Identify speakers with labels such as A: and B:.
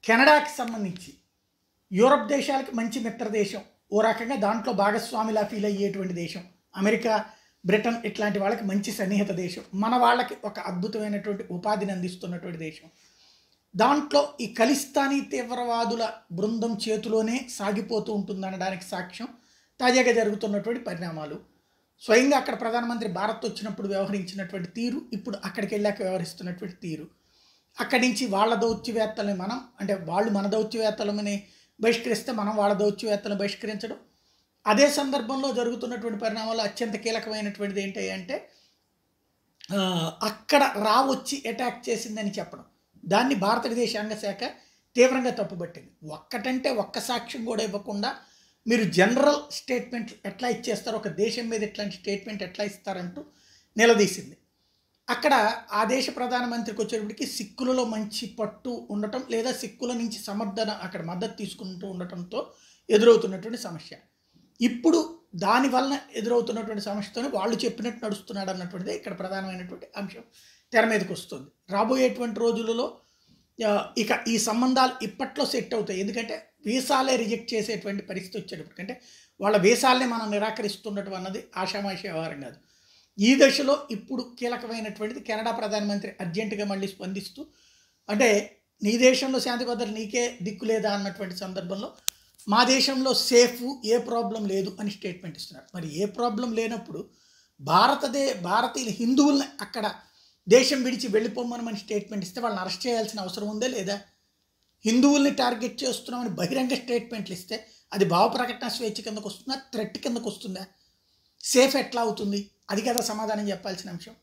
A: కెనడాకి సంబంధించి యూరప్ దేశాలకి మంచి మిత్ర దేశం ఓ రకంగా దాంట్లో భాగస్వామిలా ఫీల్ అయ్యేటువంటి దేశం అమెరికా బ్రిటన్ ఇట్లాంటి వాళ్ళకి మంచి సన్నిహిత దేశం మన వాళ్ళకి ఒక అద్భుతమైనటువంటి ఉపాధిని అందిస్తున్నటువంటి దేశం దాంట్లో ఈ ఖలిస్తానీ తీవ్రవాదుల బృందం చేతిలోనే సాగిపోతూ ఉంటుందనడానికి సాక్ష్యం తాజాగా జరుగుతున్నటువంటి పరిణామాలు స్వయంగా అక్కడ ప్రధానమంత్రి భారత్ వచ్చినప్పుడు వ్యవహరించినటువంటి తీరు ఇప్పుడు అక్కడికి వెళ్ళాక వ్యవహరిస్తున్నటువంటి తీరు అక్కడి నుంచి వాళ్ళ దౌత్యవేత్తల్ని మనం అంటే వాళ్ళు మన దౌత్యవేత్తలని బహిష్కరిస్తే మనం వాళ్ళ దౌత్యవేత్తలను బహిష్కరించడం అదే సందర్భంలో జరుగుతున్నటువంటి పరిణామాలు అత్యంత కీలకమైనటువంటిది ఏంటి అంటే ఆ, అక్కడ రా వచ్చి అటాక్ చేసిందని చెప్పడం దాన్ని భారత విదేశాంగ శాఖ తీవ్రంగా తప్పుపట్టింది ఒక్కటంటే ఒక్క సాక్ష్యం కూడా ఇవ్వకుండా మీరు జనరల్ స్టేట్మెంట్ ఎట్లా ఇచ్చేస్తారు ఒక దేశం మీద ఇట్లాంటి స్టేట్మెంట్ ఎట్లా ఇస్తారంటూ నిలదీసింది అక్కడ ఆ దేశ ప్రధానమంత్రికి వచ్చేటప్పటికి సిక్కులలో మంచి పట్టు ఉండటం లేదా సిక్కుల నుంచి సమర్థన అక్కడ మద్దతు తీసుకుంటూ ఉండటంతో ఎదురవుతున్నటువంటి సమస్య ఇప్పుడు దానివల్ల ఎదురవుతున్నటువంటి సమస్యతోనే వాళ్ళు చెప్పినట్టు నడుస్తున్నాడు అన్నటువంటిదే ఇక్కడ ప్రధానమైనటువంటి అంశం తెర మీదకి వస్తుంది రాబోయేటువంటి రోజులలో ఆ, ఇక ఈ సంబంధాలు ఇప్పట్లో సెట్ అవుతాయి ఎందుకంటే వీసాలే రిజెక్ట్ చేసేటువంటి పరిస్థితి వచ్చేటప్పుడు అంటే వాళ్ళ వీసాలనే మనం నిరాకరిస్తుండటం అన్నది ఆషామాషి వ్యవహారం కాదు ఈ దశలో ఇప్పుడు కీలకమైనటువంటిది కెనడా ప్రధానమంత్రి అర్జెంటుగా మళ్ళీ స్పందిస్తూ అంటే నీ దేశంలో శాంతి భద్రత నీకే దిక్కు లేదా అన్నటువంటి సందర్భంలో మా దేశంలో సేఫ్ ఏ ప్రాబ్లం లేదు అని స్టేట్మెంట్ ఇస్తున్నారు మరి ఏ ప్రాబ్లం లేనప్పుడు భారతదే భారతీయుల హిందువుల్ని అక్కడ దేశం విడిచి వెళ్ళిపోమని మన స్టేట్మెంట్ ఇస్తే వాళ్ళని అరెస్ట్ చేయాల్సిన అవసరం ఉందే లేదా హిందువుల్ని టార్గెట్ చేస్తున్నామని బహిరంగ స్టేట్మెంట్లు ఇస్తే అది భావ ప్రకటన స్వేచ్ఛ కిందకు వస్తుందా థ్రెట్ కిందకు వస్తుందా సేఫ్ ఎట్లా అవుతుంది అది కదా సమాధానం చెప్పాల్సిన అంశం